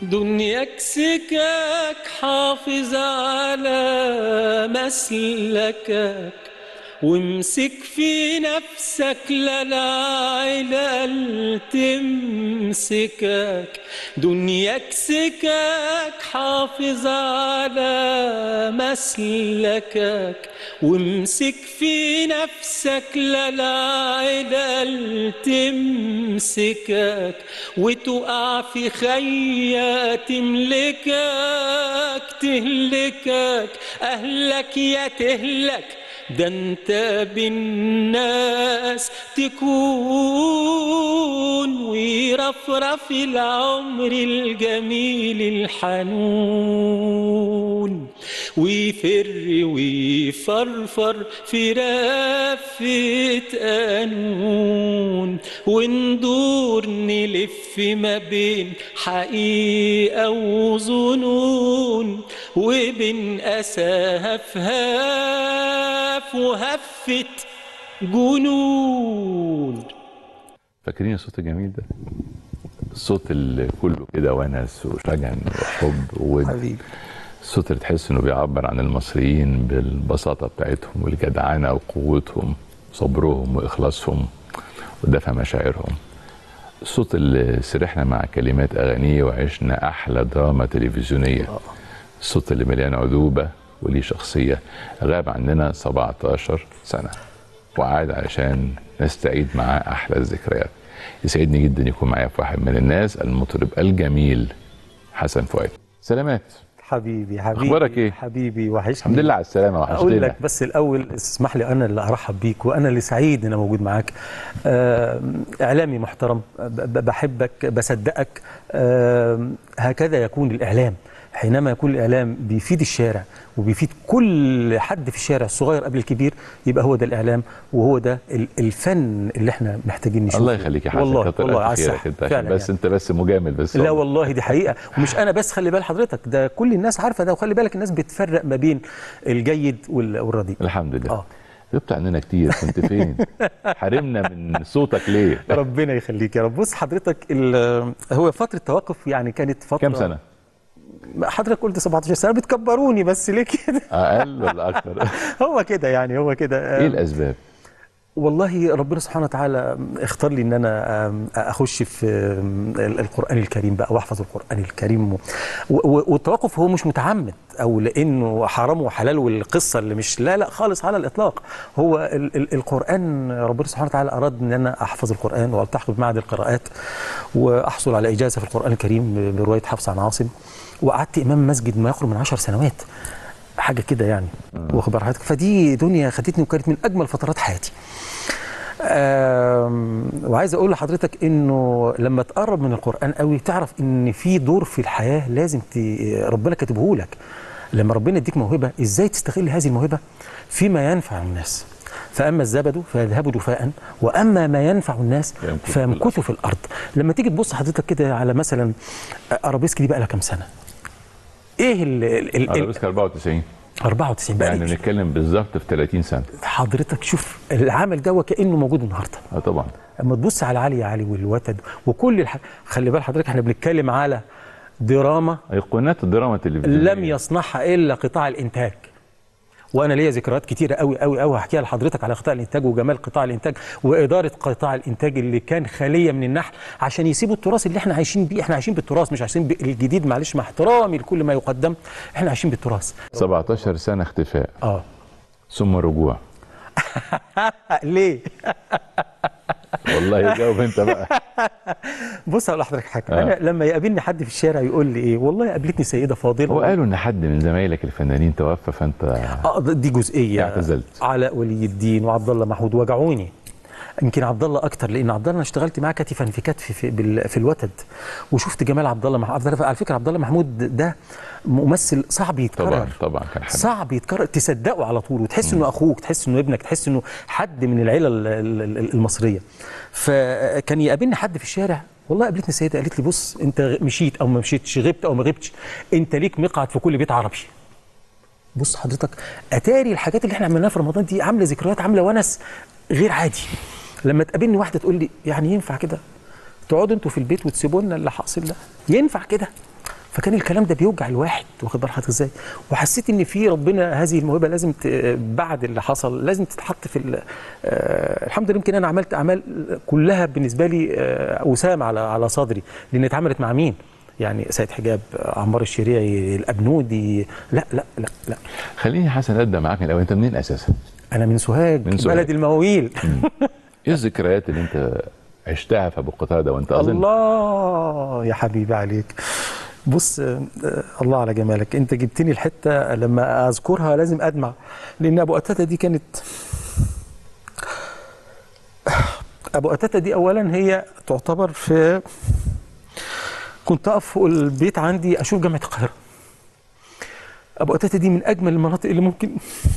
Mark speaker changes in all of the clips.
Speaker 1: دنياك سكاك حافظ على مسلكك وامسك في نفسك لا العلل تمسكك دنياك سكاك حافظ على مسلكك وامسك في نفسك لا العلل تمسكك وتقع في خيا تملكك تهلكك أهلك يا تهلك ده انت بالناس تكون ويرفرف العمر الجميل الحنون ويفر ويفرفر في رفة قانون وندور نلف ما بين حقيقة وظنون وبين أساهف هاف وهفة جنون
Speaker 2: فاكرين الصوت الجميل ده الصوت اللي كله كده ونس وشجن وحب وود
Speaker 3: حبيبي
Speaker 2: الصوت اللي تحس انه بيعبر عن المصريين بالبساطه بتاعتهم والجدعنه وقوتهم صبرهم واخلاصهم ودفى مشاعرهم الصوت اللي سرحنا مع كلمات اغانيه وعشنا احلى دراما تلفزيونيه الصوت اللي مليان عذوبه وليه شخصيه غاب عننا 17 سنه وعاد علشان نستعيد معاه احلى الذكريات يسعدني جدا يكون معايا في واحد من الناس المطرب الجميل حسن فؤاد سلامات
Speaker 3: حبيبي حبيبي
Speaker 2: أخبارك إيه؟
Speaker 3: حبيبي وحشني
Speaker 2: الحمد لله على السلامه
Speaker 3: اقول
Speaker 2: وحشتنا
Speaker 3: لك بس الاول اسمح لي انا اللي ارحب بيك وانا اللي سعيد ان انا موجود معاك آه، اعلامي محترم ب- ب- بحبك بصدقك آه، هكذا يكون الاعلام حينما يكون الاعلام بيفيد الشارع وبيفيد كل حد في الشارع الصغير قبل الكبير يبقى هو ده الاعلام وهو ده ال- الفن اللي احنا محتاجين نشوفه
Speaker 2: الله يخليك يا حسن
Speaker 3: والله
Speaker 2: كتر
Speaker 3: والله
Speaker 2: ألف
Speaker 3: على
Speaker 2: خيرك
Speaker 3: الصحة.
Speaker 2: انت عشان
Speaker 3: فعلا
Speaker 2: بس
Speaker 3: يعني.
Speaker 2: انت بس مجامل بس
Speaker 3: لا والله دي حقيقة ومش أنا بس خلي بال حضرتك ده كل الناس عارفة ده وخلي بالك الناس بتفرق ما بين الجيد وال- والرديء
Speaker 2: الحمد لله
Speaker 3: آه.
Speaker 2: غبت عننا كتير كنت فين حرمنا من صوتك ليه
Speaker 3: ربنا يخليك يا رب بص حضرتك ال- هو فترة توقف يعني كانت فترة
Speaker 2: كام سنه
Speaker 3: حضرتك قلت 17 سنة بتكبروني بس ليه كده
Speaker 2: اقل ولا اكتر
Speaker 3: هو كده يعني هو كده
Speaker 2: ايه الاسباب
Speaker 3: والله ربنا سبحانه وتعالى اختار لي ان انا أم، اخش في أم، القران الكريم بقى واحفظ القران الكريم و- و- والتوقف هو مش متعمد او لانه حرام وحلال والقصه اللي مش لا لا خالص على الاطلاق هو ال ال القران ربنا سبحانه وتعالى اراد ان انا احفظ القران والتحق بمعهد القراءات واحصل على اجازه في القران الكريم بروايه حفص عن عاصم وقعدت امام مسجد ما يقرب من 10 سنوات حاجه كده يعني واخد بال حضرتك فدي دنيا خدتني وكانت من اجمل فترات حياتي آم، وعايز اقول لحضرتك انه لما تقرب من القران قوي تعرف ان في دور في الحياه لازم ت... ربنا كاتبه لك لما ربنا يديك موهبه ازاي تستغل هذه الموهبه فيما ينفع الناس فاما الزبد فيذهب جفاء واما ما ينفع الناس
Speaker 2: فيمكث في
Speaker 3: فيمكث في الارض لما تيجي تبص حضرتك كده على مثلا ارابيسك دي بقى لها كام سنه ايه ال ال ال ال
Speaker 2: ارابيسك 94
Speaker 3: 94 بقى
Speaker 2: يعني
Speaker 3: يعني
Speaker 2: بنتكلم بالظبط في 30 سنه
Speaker 3: حضرتك شوف العمل ده وكانه موجود النهارده
Speaker 2: اه طبعا
Speaker 3: اما تبص على علي يا علي والوتد وكل الح... خلي بال حضرتك احنا بنتكلم على دراما
Speaker 2: ايقونات الدراما التلفزيونيه
Speaker 3: لم يصنعها الا قطاع الانتاج وانا ليا ذكريات كتيره قوي قوي قوي هحكيها لحضرتك على قطاع الانتاج وجمال قطاع الانتاج واداره قطاع الانتاج اللي كان خاليه من النحل عشان يسيبوا التراث اللي احنا عايشين بيه احنا عايشين بالتراث مش عايشين بالجديد معلش مع احترامي لكل ما يقدم احنا عايشين بالتراث
Speaker 2: 17 سنه اختفاء
Speaker 3: اه
Speaker 2: ثم رجوع
Speaker 3: ليه
Speaker 2: والله جاوب انت بقى
Speaker 3: بص هقول لحضرتك حاجه
Speaker 2: آه.
Speaker 3: انا لما يقابلني حد في الشارع يقول لي ايه والله قابلتني سيده فاضله
Speaker 2: هو قالوا ان حد من زمايلك الفنانين توفى فانت
Speaker 3: اه ده- دي جزئيه
Speaker 2: اعتزلت.
Speaker 3: علاء ولي الدين وعبد الله محمود وجعوني يمكن عبد الله اكتر لان عبد الله انا اشتغلت معاه كتفا في كتف في, بال- في الوتد وشفت جمال عبد الله محمود على فكره عبد الله محمود ده ممثل صعب يتكرر
Speaker 2: طبعا طبعا كان حد
Speaker 3: صعب يتكرر تصدقه على طول وتحس انه اخوك تحس انه ابنك تحس انه حد من العيله ال- ال- ال- المصريه فكان يقابلني حد في الشارع والله قابلتني سيده قالت لي بص انت غ- مشيت او ما مشيتش غبت او ما غبتش انت ليك مقعد في كل بيت عربي بص حضرتك اتاري الحاجات اللي احنا عملناها في رمضان دي عامله ذكريات عامله ونس غير عادي لما تقابلني واحده تقول لي يعني ينفع كده تقعدوا انتوا في البيت وتسيبوا لنا اللي حاصل ده ينفع كده فكان الكلام ده بيوجع الواحد واخد بال حضرتك ازاي وحسيت ان في ربنا هذه الموهبه لازم ت... بعد اللي حصل لازم تتحط في ال... آه الحمد لله يمكن انا عملت اعمال كلها بالنسبه لي آه وسام على على صدري لان اتعملت مع مين يعني سيد حجاب آه، عمار الشريعي الابنودي لا لا لا لا
Speaker 2: خليني حسن ابدا معاك من الاول انت منين اساسا؟
Speaker 3: انا من سوهاج
Speaker 2: من سوهاج.
Speaker 3: بلد المواويل
Speaker 2: ايه الذكريات اللي انت عشتها في ابو قتاده وانت اظن
Speaker 3: الله يا حبيبي عليك بص آه، آه، الله على جمالك انت جبتني الحته لما اذكرها لازم ادمع لان ابو قتاته دي كانت ابو قتاته دي اولا هي تعتبر في كنت اقف فوق البيت عندي اشوف جامعه القاهره ابو قتاته دي من اجمل المناطق اللي ممكن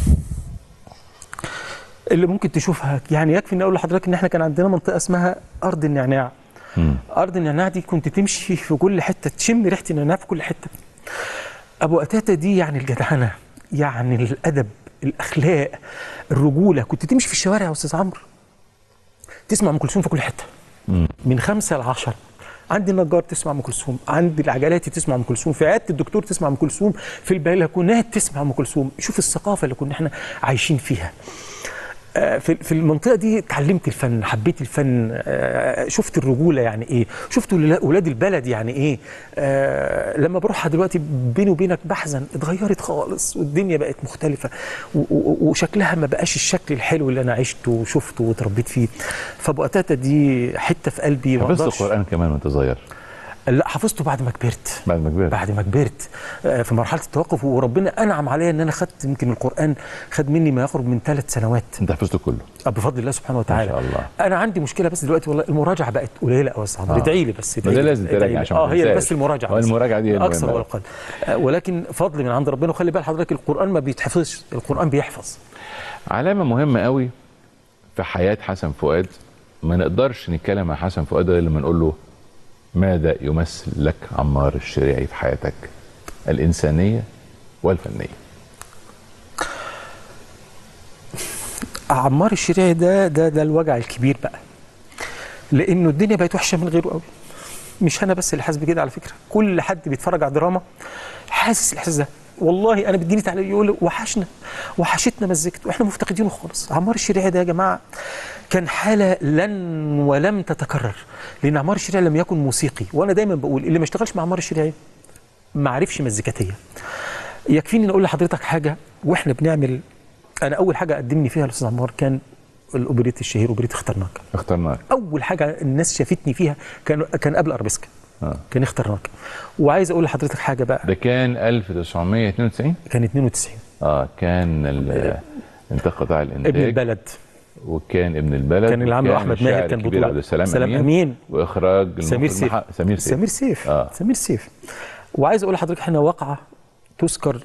Speaker 3: اللي ممكن تشوفها يعني يكفي ان اقول لحضرتك ان احنا كان عندنا منطقه اسمها ارض النعناع
Speaker 2: مم.
Speaker 3: ارض النعناع دي كنت تمشي في كل حته تشم ريحه النعناع في كل حته ابو قتاته دي يعني الجدعنه يعني الادب الاخلاق الرجوله كنت تمشي في الشوارع يا استاذ عمرو تسمع ام كلثوم في كل حته
Speaker 2: مم.
Speaker 3: من خمسة لعشرة عندي النجار تسمع ام كلثوم عندي العجلاتي تسمع ام كلثوم في عياده الدكتور تسمع ام كلثوم في البلكونات تسمع ام كلثوم شوف الثقافه اللي كنا احنا عايشين فيها آه، في في المنطقه دي اتعلمت الفن حبيت الفن آه، شفت الرجوله يعني ايه شفت ولا- ولاد البلد يعني ايه آه، لما بروحها دلوقتي بيني وبينك بحزن اتغيرت خالص والدنيا بقت مختلفه و- و- وشكلها ما بقاش الشكل الحلو اللي انا عشته وشفته وتربيت فيه فابو قتاته دي حته في قلبي ما
Speaker 2: حفظت
Speaker 3: اقدرش
Speaker 2: القران كمان وانت صغير
Speaker 3: لا حفظته بعد ما كبرت
Speaker 2: بعد ما كبرت
Speaker 3: بعد ما كبرت آه، في مرحله التوقف وربنا انعم عليا ان انا خدت يمكن القران خد مني ما يقرب من ثلاث سنوات
Speaker 2: انت حفظته كله
Speaker 3: آه، بفضل الله سبحانه وتعالى
Speaker 2: ما شاء الله.
Speaker 3: انا عندي مشكله بس دلوقتي والله المراجعه بقت قليله قوي يا
Speaker 2: آه.
Speaker 3: ادعي لي بس
Speaker 2: ما
Speaker 3: ادعي
Speaker 2: ده
Speaker 3: لي،
Speaker 2: لازم
Speaker 3: ادعي
Speaker 2: تراجع
Speaker 3: لي.
Speaker 2: عشان ما
Speaker 3: اه هي
Speaker 2: تنساش.
Speaker 3: بس المراجعه
Speaker 2: هو
Speaker 3: بس.
Speaker 2: المراجعة دي
Speaker 3: اكثر
Speaker 2: المهمة.
Speaker 3: والقل آه، ولكن فضل من عند ربنا وخلي بال حضرتك القران ما بيتحفظش القران بيحفظ
Speaker 2: علامه مهمه قوي في حياه حسن فؤاد ما نقدرش نتكلم عن حسن فؤاد غير لما نقول له ماذا يمثل لك عمار الشريعي في حياتك الانسانيه والفنيه
Speaker 3: عمار الشريعي ده ده ده الوجع الكبير بقى لانه الدنيا بقت وحشه من غيره قوي مش انا بس اللي حاسس بكده على فكره كل حد بيتفرج على دراما حاسس الاحساس ده والله انا بتجيني تعليق يقول وحشنا وحشتنا مزجته واحنا مفتقدينه خالص عمار الشريعي ده يا جماعه كان حاله لن ولم تتكرر لان عمار الشريعي لم يكن موسيقي وانا دايما بقول اللي ما اشتغلش مع عمار الشريعي ما عرفش مزيكاتيه يكفيني ان اقول لحضرتك حاجه واحنا بنعمل انا اول حاجه قدمني فيها الاستاذ عمار كان الاوبريت الشهير اوبريت اخترناك
Speaker 2: اخترناك
Speaker 3: اول حاجه الناس شافتني فيها كان كان قبل اربسكا
Speaker 2: آه.
Speaker 3: كان اخترناك وعايز اقول لحضرتك حاجه بقى
Speaker 2: ده كان 1992
Speaker 3: كان 92
Speaker 2: اه كان ال- انتاج قطاع الانتاج
Speaker 3: ابن البلد
Speaker 2: وكان ابن البلد
Speaker 3: كان اللي عامله
Speaker 2: وكان
Speaker 3: احمد ماهر
Speaker 2: الشاعر
Speaker 3: كان
Speaker 2: الكبير
Speaker 3: بطولة.
Speaker 2: عبد السلام
Speaker 3: سلام
Speaker 2: امين,
Speaker 3: أمين.
Speaker 2: واخراج
Speaker 3: سمير
Speaker 2: المخرج
Speaker 3: سيف
Speaker 2: مح- سمير سيف
Speaker 3: سمير سيف
Speaker 2: آه.
Speaker 3: سمير سيف وعايز اقول لحضرتك احنا واقعه تذكر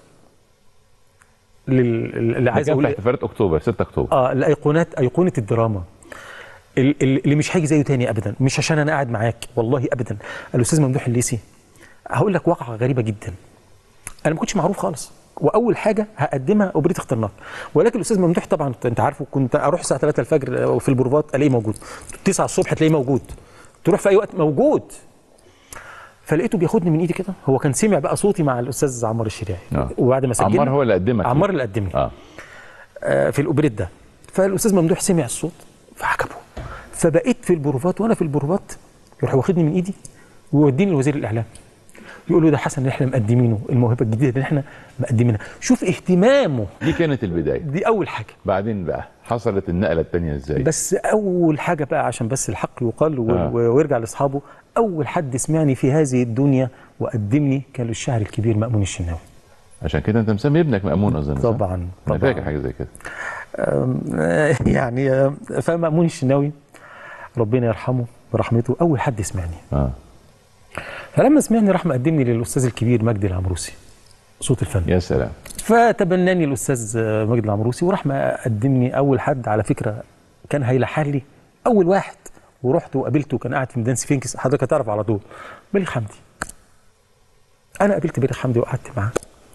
Speaker 3: لل... اللي عايز
Speaker 2: عايز اقول
Speaker 3: اقول
Speaker 2: احتفالات اكتوبر 6 اكتوبر
Speaker 3: اه الايقونات ايقونه الدراما ال- ال- اللي مش هيجي زيه تاني ابدا مش عشان انا قاعد معاك والله ابدا الاستاذ ممدوح الليسي هقول لك واقعه غريبه جدا انا ما كنتش معروف خالص واول حاجه هقدمها اوبريت اخترناك ولكن الاستاذ ممدوح طبعا انت عارفه كنت اروح الساعه 3 الفجر في البروفات الاقيه موجود 9 الصبح تلاقيه موجود تروح في اي وقت موجود فلقيته بياخدني من ايدي كده هو كان سمع بقى صوتي مع الاستاذ عمار الشريعي
Speaker 2: آه.
Speaker 3: وبعد ما سجلنا
Speaker 2: عمار هو اللي قدمك
Speaker 3: عمار اللي قدمني
Speaker 2: اه
Speaker 3: آه، في الاوبريت ده فالاستاذ ممدوح سمع الصوت فعجبه فبقيت في البروفات وانا في البروفات يروح واخدني من ايدي ويوديني لوزير الاعلام يقول له ده حسن اللي احنا مقدمينه الموهبه الجديده اللي احنا مقدمينها شوف اهتمامه
Speaker 2: دي كانت البدايه
Speaker 3: دي اول حاجه
Speaker 2: بعدين بقى حصلت النقله الثانيه ازاي
Speaker 3: بس اول حاجه بقى عشان بس الحق يقال و-
Speaker 2: آه.
Speaker 3: و- ويرجع لاصحابه اول حد سمعني في هذه الدنيا وقدمني كان الشاعر الكبير مأمون الشناوي
Speaker 2: عشان كده انت مسمي ابنك مأمون اظن صح؟
Speaker 3: طبعا
Speaker 2: انا
Speaker 3: طبعا
Speaker 2: فاكر حاجه زي كده
Speaker 3: آم، آه، يعني آه، فمأمون الشناوي ربنا يرحمه برحمته اول حد سمعني
Speaker 2: اه
Speaker 3: فلما سمعني راح مقدمني للاستاذ الكبير مجدي العمروسي صوت الفن
Speaker 2: يا سلام
Speaker 3: فتبناني الاستاذ آه، مجدي العمروسي وراح مقدمني اول حد على فكره كان هيلحن لي اول واحد ورحت وقابلته كان قاعد في ميدان سفينكس حضرتك هتعرف على طول بليغ حمدي انا قابلت بليغ حمدي وقعدت معاه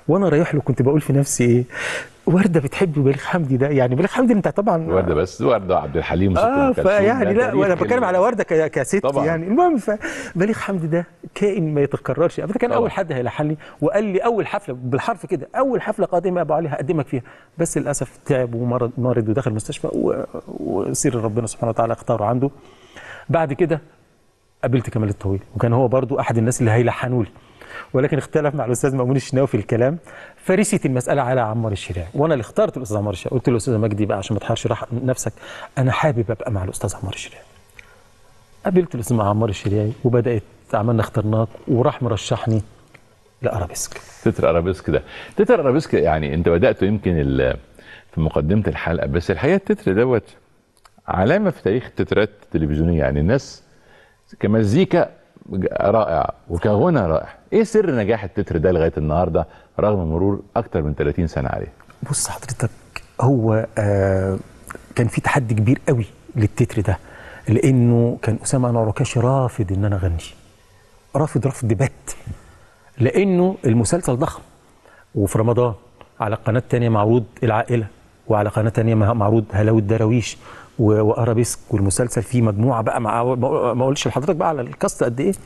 Speaker 3: وانا رايح له كنت بقول في نفسي ايه ورده بتحب بليغ حمدي ده يعني بليغ حمدي انت طبعا
Speaker 2: ورده بس ورده عبد الحليم وست
Speaker 3: اه
Speaker 2: أم كلثوم،
Speaker 3: فيعني
Speaker 2: ده
Speaker 3: لا
Speaker 2: تاريخ
Speaker 3: وانا بتكلم
Speaker 2: ال-
Speaker 3: على ورده ك- كست
Speaker 2: طبعاً.
Speaker 3: يعني المهم فبليغ حمدي ده كائن ما يتكررش ابدا كان
Speaker 2: طبعاً.
Speaker 3: اول حد هيلحن لي وقال لي اول حفله بالحرف كده اول حفله قادمه يا ابو علي هقدمك فيها بس للاسف تعب ومرض مرض ودخل المستشفى و- وسير ربنا سبحانه وتعالى اختاره عنده بعد كده قابلت كمال الطويل وكان هو برضو احد الناس اللي هيلحنوا لي ولكن اختلف مع الاستاذ مأمون الشناوي في الكلام فرست المساله على عمار الشريعي وانا اللي اخترت الاستاذ عمار الشريعي قلت له استاذ مجدي بقى عشان ما تحرش راح نفسك انا حابب ابقى مع الاستاذ عمار الشريعي قابلت الاستاذ عمار الشريعي وبدات عملنا اخترناك وراح مرشحني لارابيسك
Speaker 2: تتر ارابيسك ده تتر ارابيسك يعني انت بدات يمكن ال- في مقدمه الحلقه بس الحقيقه التتر دوت علامه في تاريخ التترات التلفزيونيه يعني الناس كمزيكا رائع وكغنى رائع ايه سر نجاح التتر ده لغايه النهارده رغم مرور اكتر من 30 سنه عليه
Speaker 3: بص حضرتك هو آه كان في تحدي كبير قوي للتتر ده لانه كان اسامه انور عكاشي رافض ان انا اغني رافض رفض بات لانه المسلسل ضخم وفي رمضان على قناه تانية معروض العائله وعلى قناه تانية مع- معروض هلاوي الدراويش و- وارابيسك والمسلسل فيه مجموعه بقى مع ما ما اقولش لحضرتك بقى على الكاست قد ايه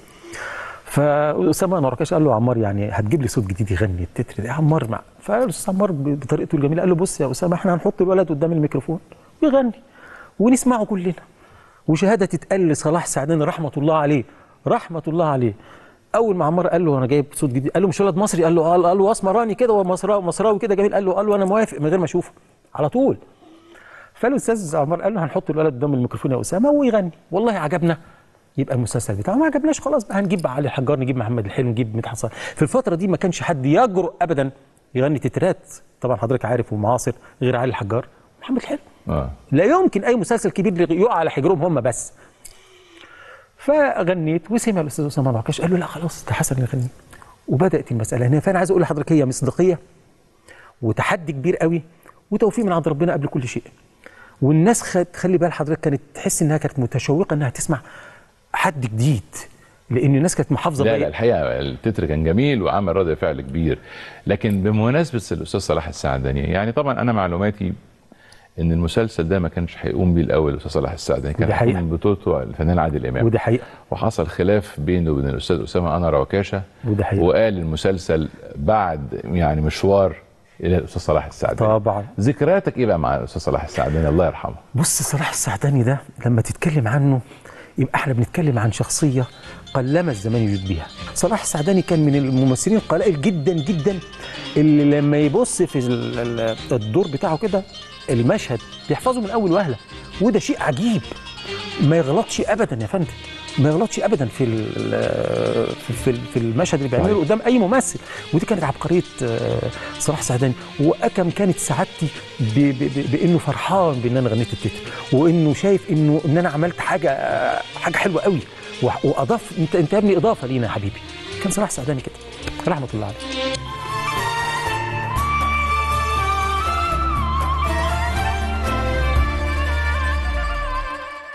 Speaker 3: فاسامه انور عكاشي قال له يا عمار يعني هتجيب لي صوت جديد يغني التتر ده يا عمار مع فالاستاذ عمار ب- بطريقته الجميله قال له بص يا اسامه احنا هنحط الولد قدام الميكروفون ويغني ونسمعه كلنا وشهاده تتقال لصلاح سعدان رحمه الله عليه رحمه الله عليه اول ما عمار قال له انا جايب صوت جديد قال له مش ولد مصري قال له قال, قال له اسمراني كده ومصراوي مصراوي كده جميل قال له قال له انا موافق من غير ما اشوفه على طول فالاستاذ عمار قال له هنحط الولد قدام الميكروفون يا اسامه ويغني والله عجبنا يبقى المسلسل بتاعه ما عجبناش خلاص بقى هنجيب بقى علي الحجار نجيب محمد الحلو نجيب مدحت صالح في الفتره دي ما كانش حد يجرؤ ابدا يغني تترات طبعا حضرتك عارف ومعاصر غير علي الحجار محمد الحلو
Speaker 2: اه
Speaker 3: لا يمكن اي مسلسل كبير يقع على حجرهم هم بس فغنيت وسمع الاستاذ اسامه العكاش قال له لا خلاص ده حسن يغني وبدات المساله هنا فانا عايز اقول لحضرتك هي مصداقيه وتحدي كبير قوي وتوفيق من عند ربنا قبل كل شيء والناس خد خلي بال حضرتك كانت تحس انها كانت متشوقه انها تسمع حد جديد لان الناس كانت محافظه
Speaker 2: لا
Speaker 3: بقى-
Speaker 2: لا الحقيقه التتر كان جميل وعمل رد فعل كبير لكن بمناسبه الاستاذ صلاح السعداني يعني طبعا انا معلوماتي ان المسلسل ده ما كانش هيقوم بيه الاول الاستاذ صلاح السعداني كان
Speaker 3: ودي
Speaker 2: هيقوم
Speaker 3: حقيقة.
Speaker 2: من بطولته الفنان عادل امام
Speaker 3: ودي حقيقه
Speaker 2: وحصل خلاف بينه وبين الاستاذ اسامه انور عكاشه
Speaker 3: وده حقيقة.
Speaker 2: وقال المسلسل بعد يعني مشوار الى الاستاذ صلاح السعداني
Speaker 3: طبعا
Speaker 2: ذكرياتك ايه بقى مع الاستاذ صلاح السعداني الله يرحمه
Speaker 3: بص صلاح السعداني ده لما تتكلم عنه يبقى احنا بنتكلم عن شخصيه قلما الزمان يجود بيها صلاح السعداني كان من الممثلين القلائل جدا جدا اللي لما يبص في ال- ال- الدور بتاعه كده المشهد بيحفظه من اول وهله وده شيء عجيب ما يغلطش ابدا يا فندم ما يغلطش ابدا في ال- في في- في المشهد اللي بيعمله
Speaker 2: صحيح.
Speaker 3: قدام اي ممثل ودي كانت عبقريه آه، صلاح سعداني وكم كانت سعادتي ب- ب- ب- بانه فرحان بان انا غنيت التتر وانه شايف انه ان انا عملت حاجه آه، حاجه حلوه قوي و- واضاف انت انت يا ابني اضافه لينا يا حبيبي كان صلاح سعداني كده رحمه الله عليه